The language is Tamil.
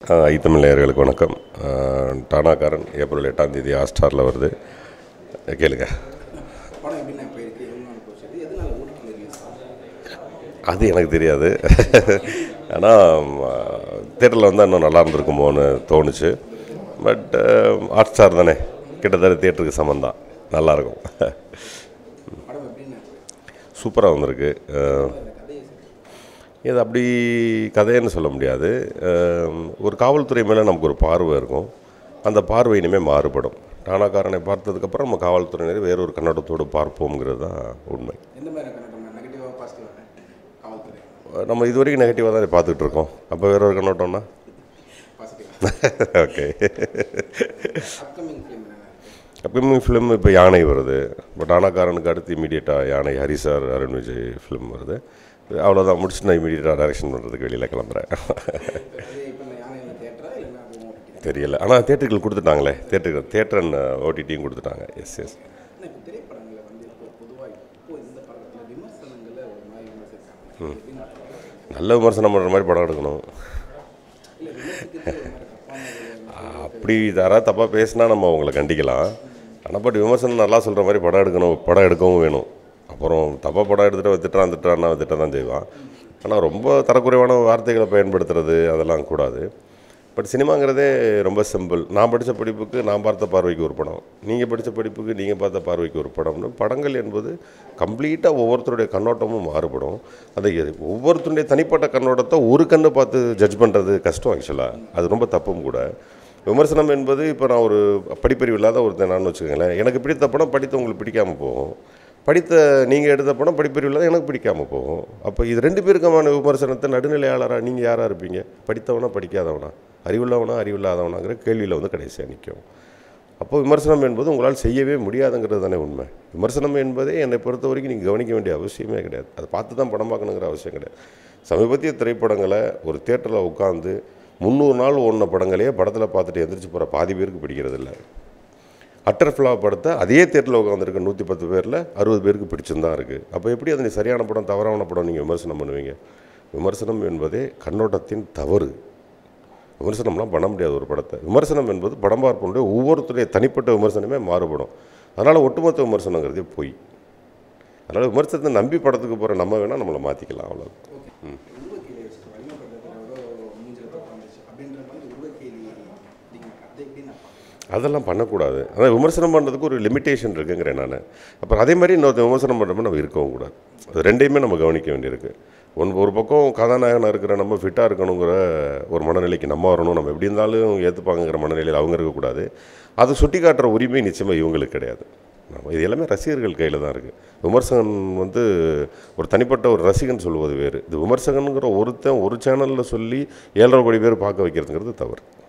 ஐத்தமிழ் நேயர்களுக்கு வணக்கம் ஆ, டானாக்காரன் ஏப்ரல் எட்டாம் தேதி ஹாட்ஸ்டாரில் வருது கேளுங்க படம் எப்படிண்ணா போயிருக்கு எவ்வளோ நாள் போச்சு எதனால ஓடிட்டு ரிலீஸ் அது எனக்கு தெரியாது ஆனால் தேட்டரில் வந்தால் இன்னும் நல்லா இருந்திருக்குமோன்னு தோணுச்சு பட் ஹாட்ஸ்டார் தானே கிட்டத்தட்ட தேட்டருக்கு சமம் தான் நல்லாயிருக்கும் படம் எப்படிண்ணா சூப்பராக வந்திருக்கு ஆ, கதையை இது அப்படி கதைன்னு சொல்ல முடியாது அஹ் ஒரு காவல்துறை மேலே நமக்கு ஒரு பார்வை இருக்கும் அந்த பார்வை இனிமேல் மாறுபடும் டானாக்காரனை பார்த்ததுக்கப்புறம் நம்ம காவல்துறையினர் வேறொரு கண்ணோட்டத்தோடு பார்ப்போங்கிறது தான் உண்மை எந்த மாதிரி கண்ணோட்டம் நெகட்டிவாக பாசிட்டிவாக காவல்துறை நம்ம இது வரைக்கும் நெகட்டிவாக தான் பார்த்துக்கிட்டு இருக்கோம் அப்போ வேற ஒரு கண்ணோட்டம்னா பாசிட்டிவ் ஓகே அப்கமிங் ஃபிலிம் என்னென்ன இருக்கு அப்பயும் ஃபிலிம் இப்போ யானை வருது பட் டானாக்காரனுக்கு அடுத்து இமீடியட்டாக யானை ஹரி சார் அருண் விஜய் ஃபிலிம் வருது அவ்வளோதான் முடிச்சுட்டு நான் இமீடியட்டாக டைரக்ஷன் பண்ணுறதுக்கு வெளியில் கிளம்புறேன் அது இப்போ இந்த யானை தேட்டரா இல்லைன்னா அது ஓடிடி தெரியல ஆனால் தேட்டர்கள் கொடுத்துட்டாங்களே தேட்டர்கள் தேட்டர் ஓடிடியும் கொடுத்துட்டாங்க எஸ் எஸ் ஆனால் இப்போ திரைப்படங்களை வந்து இப்போ பொதுவாக இப்போ இந்த படத்தில் விமர்சனங்களை ஒரு மாதிரி விமர்சிக்காங்க எப்படின்னா நல்ல விமர்சனம் பண்ணுற மாதிரி படம் எடுக்கணும் இல்லை விமர்சிக்கிறது ஒரு மாதிரி தப்பான ஒரு அப்படி யாராவது தப்பாக பேசினா நம்ம அவங்கள கண்டிக்கலாம் ஆனால் பட் விமர்சனம் நல்லா சொல்கிற மாதிரி படம் எடுக்கணும் படம் எடுக்கவும் வேணும் அப்புறம் தப்பாக படம் எடுத்துகிட்டு திட்டுறான் திட்டுறான்னா திட்ட தான் செய்வான் ஆனால் ரொம்ப தரக்குறைவான வார்த்தைகளை பயன்படுத்துறது அதெல்லாம் கூடாது பட் சினிமாங்கிறதே ரொம்ப சிம்பிள் நான் படித்த படிப்புக்கு நான் பார்த்த பார்வைக்கு ஒரு படம் நீங்கள் படித்த படிப்புக்கு நீங்கள் பார்த்த பார்வைக்கு ஒரு படம்னு படங்கள் என்பது கம்ப்ளீட்டாக ஒவ்வொருத்தருடைய கண்ணோட்டமும் மாறுபடும் அதை எது- ஒவ்வொருத்தருடைய தனிப்பட்ட கண்ணோட்டத்தை ஒரு கண்ணு பார்த்து ஜட்ஜ் பண்ணுறது கஷ்டம் ஆக்சுவலாக அது ரொம்ப தப்பும் கூட விமர்சனம் என்பது இப்போ நான் ஒரு படிப்பறிவு இல்லாத ஒருத்தன் நான் வச்சுக்கோங்களேன் எனக்கு பிடித்த படம் படித்த உங்களுக்கு பிடிக்காமல் போகும் படித்த நீங்கள் எடுத்த படம் படிப்பறிவு இல்லாத எனக்கு பிடிக்காமல் போகும் அப்போ இது ரெண்டு பேருக்குமான விமர்சனத்தை நடுநிலையாளராக நீங்கள் யாராக இருப்பீங்க படித்தவனா படிக்காதவனா அறிவுள்ளவனா அறிவில்லாதவனாங்கிற கேள்வியில் வந்து கடைசியாக நிற்கும் அப்போ விமர்சனம் என்பது உங்களால் செய்யவே முடியாதுங்கிறது தானே உண்மை விமர்சனம் என்பதே என்னை பொறுத்த வரைக்கும் நீங்கள் கவனிக்க வேண்டிய அவசியமே கிடையாது அதை பார்த்து தான் படம் பார்க்கணுங்கிற அவசியம் கிடையாது சமீபத்திய திரைப்படங்களை ஒரு தேட்டரில் உட்காந்து முந்நூறு நாள் ஓடின படங்களையே படத்தில் பார்த்துட்டு எந்திரிச்சு போகிற பாதி பேருக்கு பிடிக்கிறது இல்லை அட்டர் ஃப்ளாப் படத்தை அதே தேட்டரில் உட்காந்துருக்க நூற்றி பத்து பேரில் அறுபது பேருக்கு பிடிச்சிருந்தான் இருக்குது அப்போ எப்படி அது சரியான படம் தவறான படம் நீங்கள் விமர்சனம் பண்ணுவீங்க விமர்சனம் என்பதே கண்ணோட்டத்தின் தவறு விமர்சனம்லாம் பண்ண முடியாது ஒரு படத்தை விமர்சனம் என்பது படம் பார்ப்பனுடைய ஒவ்வொருத்தருடைய தனிப்பட்ட விமர்சனமே மாறுபடும் அதனால் ஒட்டுமொத்த விமர்சனங்கிறதே பொய் அதனால் விமர்சனத்தை நம்பி படத்துக்கு போகிற நம்ம வேணால் நம்மளை மாற்றிக்கலாம் அவ்வளோ உருவக்கேலி வச்சுட்டு வலிமைப்படுத்துறதோட மூஞ்சில் தப்பு வந்துச்சு அப்படின்ற மாதிரி உருவக்கேலி அப்படிங்கிறாங்க அதை எப்படின்னா அதெல்லாம் பண்ணக்கூடாது அதான் விமர்சனம் பண்ணுறதுக்கு ஒரு லிமிட்டேஷன் இருக்குங்கிறேன் நான் அப்புறம் அதே மாதிரி இன்னொருத்த விமர்சனம் பண்ணுறப்ப நம்ம இருக்கவும் கூடாது அது ரெண்டையுமே நம்ம கவனிக்க வேண்டியிருக்கு ஒன் ஒரு பக்கம் கதாநாயகனாக இருக்கிற நம்ம ஃபிட்டாக இருக்கணுங்கிற ஒரு மனநிலைக்கு நம்ம வரணும் நம்ம எப்படி இருந்தாலும் ஏற்றுப்பாங்கிற மனநிலையில் அவங்க இருக்கக்கூடாது அதை சுட்டி காட்டுற உரிமை நிச்சயமாக இவங்களுக்கு கிடையாது நம்ம இது எல்லாமே ரசிகர்கள் கையில் தான் இருக்குது விமர்சகன் வந்து ஒரு தனிப்பட்ட ஒரு ரசிகன் சொல்வது வேறு இது விமர்சகனுங்கிற ஒருத்தன் ஒரு சேனலில் சொல்லி ஏழரை கோடி பேர் பார்க்க வைக்கிறதுங்கிறது தவறு